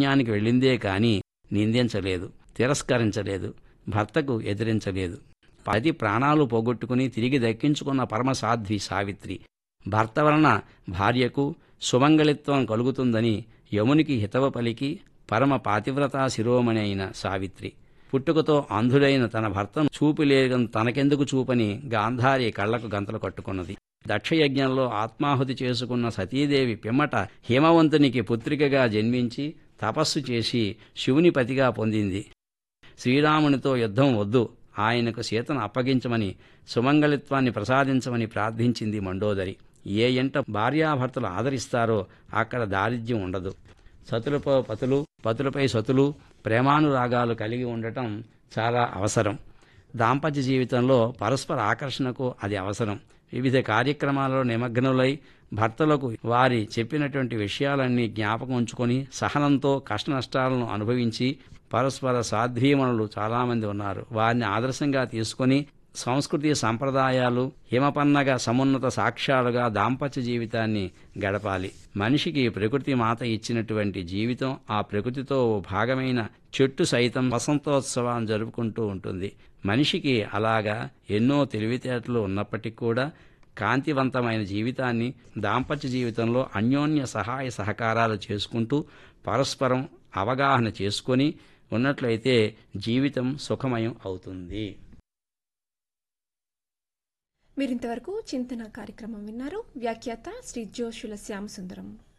అరణ్యానికి వెళ్ళిందే కాని నిందించలేదు తిరస్కరించలేదు భర్తకు ఎదిరించలేదు పది ప్రాణాలు పోగొట్టుకుని తిరిగి దక్కించుకున్న పరమసాధ్వి సావిత్రి భర్త వలన భార్యకు సుమంగళిత్వం కలుగుతుందని యమునికి హితవ పలికి పరమ పాతివ్రతా శిరోమణి అయిన సావిత్రి పుట్టుకతో అంధుడైన తన భర్తను చూపులేగం తనకెందుకు చూపని గాంధారి కళ్లకు గంతలు కట్టుకున్నది దక్షయజ్ఞంలో ఆత్మాహుతి చేసుకున్న సతీదేవి పిమ్మట హిమవంతునికి పుత్రికగా జన్మించి తపస్సు చేసి శివుని పతిగా పొందింది శ్రీరామునితో యుద్ధం వద్దు ఆయనకు సీతను అప్పగించమని సుమంగళిత్వాన్ని ప్రసాదించమని ప్రార్థించింది మండోదరి ఏ ఎంట భార్యాభర్తలు ఆదరిస్తారో అక్కడ దారిద్ర్యం ఉండదు సతులపై పతులు పతులపై సతులు ప్రేమానురాగాలు కలిగి ఉండటం చాలా అవసరం దాంపత్య జీవితంలో పరస్పర ఆకర్షణకు అది అవసరం వివిధ కార్యక్రమాలలో నిమగ్నులై భర్తలకు వారి చెప్పినటువంటి విషయాలన్నీ జ్ఞాపకం ఉంచుకొని సహనంతో కష్టనష్టాలను అనుభవించి పరస్పర సాధ్వీమణులు చాలామంది ఉన్నారు వారిని ఆదర్శంగా తీసుకొని సంస్కృతి సంప్రదాయాలు హిమపన్నగ సమున్నత సాక్ష్యాలుగా దాంపత్య జీవితాన్ని గడపాలి మనిషికి ప్రకృతి మాత ఇచ్చినటువంటి జీవితం ఆ ప్రకృతితో ఓ భాగమైన చెట్టు సైతం వసంతోత్సవాన్ని జరుపుకుంటూ ఉంటుంది మనిషికి అలాగా ఎన్నో తెలివితేటలు ఉన్నప్పటికీ కూడా కాంతివంతమైన జీవితాన్ని దాంపత్య జీవితంలో అన్యోన్య సహాయ సహకారాలు చేసుకుంటూ పరస్పరం అవగాహన చేసుకొని ఉన్నట్లయితే జీవితం సుఖమయం అవుతుంది మీరింతవరకు చింతన కార్యక్రమం విన్నారు వ్యాఖ్యాత శ్రీ జోషుల శ్యామసుందరం